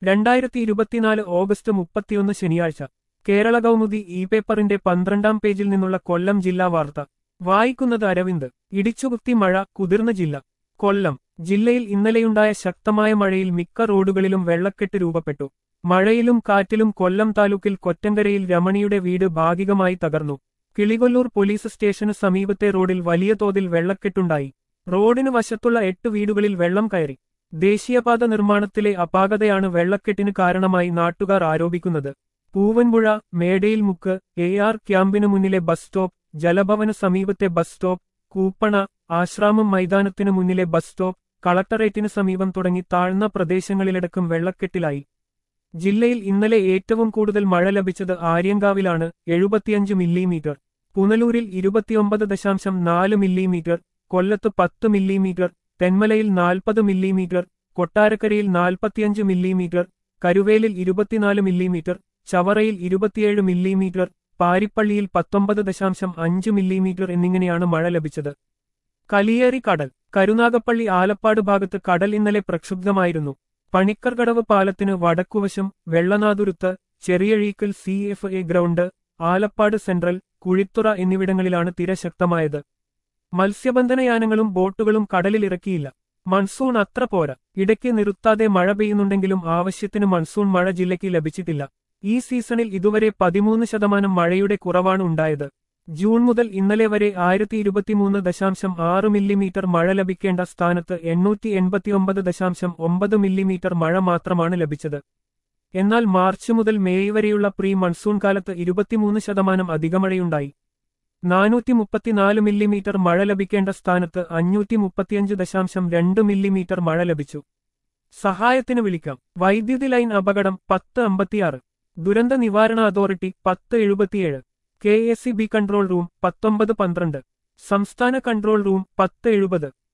രണ്ടായിരത്തി ഇരുപത്തിനാല് ഓഗസ്റ്റ് മുപ്പത്തിയൊന്ന് ശനിയാഴ്ച കേരള കൗമുദി ഇ പേപ്പറിന്റെ പന്ത്രണ്ടാം പേജിൽ നിന്നുള്ള കൊല്ലം ജില്ലാ വാർത്ത വായിക്കുന്നത് അരവിന്ദ് ഇടിച്ചുകുത്തി മഴ കുതിർന്ന ജില്ല കൊല്ലം ജില്ലയിൽ ഇന്നലെയുണ്ടായ ശക്തമായ മഴയിൽ മിക്ക റോഡുകളിലും വെള്ളക്കെട്ട് രൂപപ്പെട്ടു മഴയിലും കാറ്റിലും കൊല്ലം താലൂക്കിൽ കൊറ്റങ്കരയിൽ രമണിയുടെ വീട് ഭാഗികമായി തകർന്നു കിളികൊല്ലൂർ പോലീസ് സ്റ്റേഷന് സമീപത്തെ റോഡിൽ വലിയ തോതിൽ വെള്ളക്കെട്ടുണ്ടായി റോഡിന് വശത്തുള്ള എട്ട് വീടുകളിൽ വെള്ളം കയറി ദേശീയപാത നിർമ്മാണത്തിലെ അപാകതയാണ് വെള്ളക്കെട്ടിന് കാരണമായി നാട്ടുകാർ ആരോപിക്കുന്നത് പൂവൻപുഴ മേടയിൽ മുക്ക് എ ആർ ക്യാമ്പിനു മുന്നിലെ ബസ് സ്റ്റോപ്പ് ജലഭവന് സമീപത്തെ ബസ് സ്റ്റോപ്പ് കൂപ്പണ ആശ്രാമം മൈതാനത്തിനു മുന്നിലെ ബസ് സ്റ്റോപ്പ് കളക്ടറേറ്റിന് സമീപം തുടങ്ങി താഴ്ന്ന പ്രദേശങ്ങളിലടക്കം വെള്ളക്കെട്ടിലായി ജില്ലയിൽ ഇന്നലെ ഏറ്റവും കൂടുതൽ മഴ ലഭിച്ചത് ആര്യങ്കാവിലാണ് എഴുപത്തിയഞ്ച് മില്ലിമീറ്റർ പുനലൂരിൽ ഇരുപത്തിയൊമ്പത് ദശാംശം നാല് മില്ലിമീറ്റർ കൊല്ലത്ത് പത്ത് മില്ലിമീറ്റർ തെന്മലയിൽ നാൽപ്പത് മില്ലിമീറ്റർ കൊട്ടാരക്കരയിൽ നാൽപ്പത്തിയഞ്ച് മില്ലിമീറ്റർ കരുവേലിൽ ഇരുപത്തിനാല് മില്ലിമീറ്റർ ചവറയിൽ ഇരുപത്തിയേഴ് മില്ലിമീറ്റർ പാരിപ്പള്ളിയിൽ പത്തൊമ്പത് ദശാംശം അഞ്ച് മില്ലിമീറ്റർ എന്നിങ്ങനെയാണ് മഴ ലഭിച്ചത് കലിയേറി കടൽ കരുനാഗപ്പള്ളി ആലപ്പാട് ഭാഗത്ത് കടൽ ഇന്നലെ പ്രക്ഷുബ്ധമായിരുന്നു പണിക്കർകടവ് പാലത്തിന് വടക്കുവശം Vellanathuruthu Cheriyazheekal C F A ground Alappad central Kuzhithura എന്നിവിടങ്ങളിലാണ് തിര ശക്തമായത് മത്സ്യബന്ധനയാനങ്ങളും ബോട്ടുകളും കടലിലിറക്കിയില്ല മൺസൂൺ അത്ര പോരാ ഇടയ്ക്ക് നിർത്താതെ മഴ പെയ്യുന്നുണ്ടെങ്കിലും ആവശ്യത്തിന് മൺസൂൺ മഴ ജില്ലയ്ക്ക് ലഭിച്ചിട്ടില്ല ഈ സീസണിൽ ഇതുവരെ പതിമൂന്ന് ശതമാനം മഴയുടെ കുറവാണ് ഉണ്ടായത് ജൂൺ മുതൽ ഇന്നലെ വരെ ആയിരത്തി ഇരുപത്തിമൂന്ന് ദശാംശം ആറ് മില്ലിമീറ്റർ മഴ ലഭിക്കേണ്ട സ്ഥാനത്ത് എണ്ണൂറ്റി എൺപത്തിയൊമ്പത് ദശാംശം ഒമ്പത് മില്ലിമീറ്റർ മഴ മാത്രമാണ് ലഭിച്ചത് എന്നാൽ മാർച്ച് മുതൽ മേയ് വരെയുള്ള പ്രീ മൺസൂൺ കാലത്ത് ഇരുപത്തിമൂന്ന് ശതമാനം അധികമഴയുണ്ടായി നാനൂറ്റി മുപ്പത്തിനാല് മില്ലിമീറ്റർ മഴ ലഭിക്കേണ്ട സ്ഥാനത്ത് അഞ്ഞൂറ്റി മുപ്പത്തിയഞ്ച് ദശാംശം രണ്ട് മില്ലിമീറ്റർ മഴ ലഭിച്ചു സഹായത്തിന് വിളിക്കാം വൈദ്യുതി ലൈൻ അപകടം പത്ത് അമ്പത്തിയാറ് ദുരന്ത നിവാരണ അതോറിറ്റി പത്ത് എഴുപത്തിയേഴ് K S C B control room പത്തൊമ്പത് പന്ത്രണ്ട് സംസ്ഥാന കൺട്രോൾ റൂം പത്ത് എഴുപത്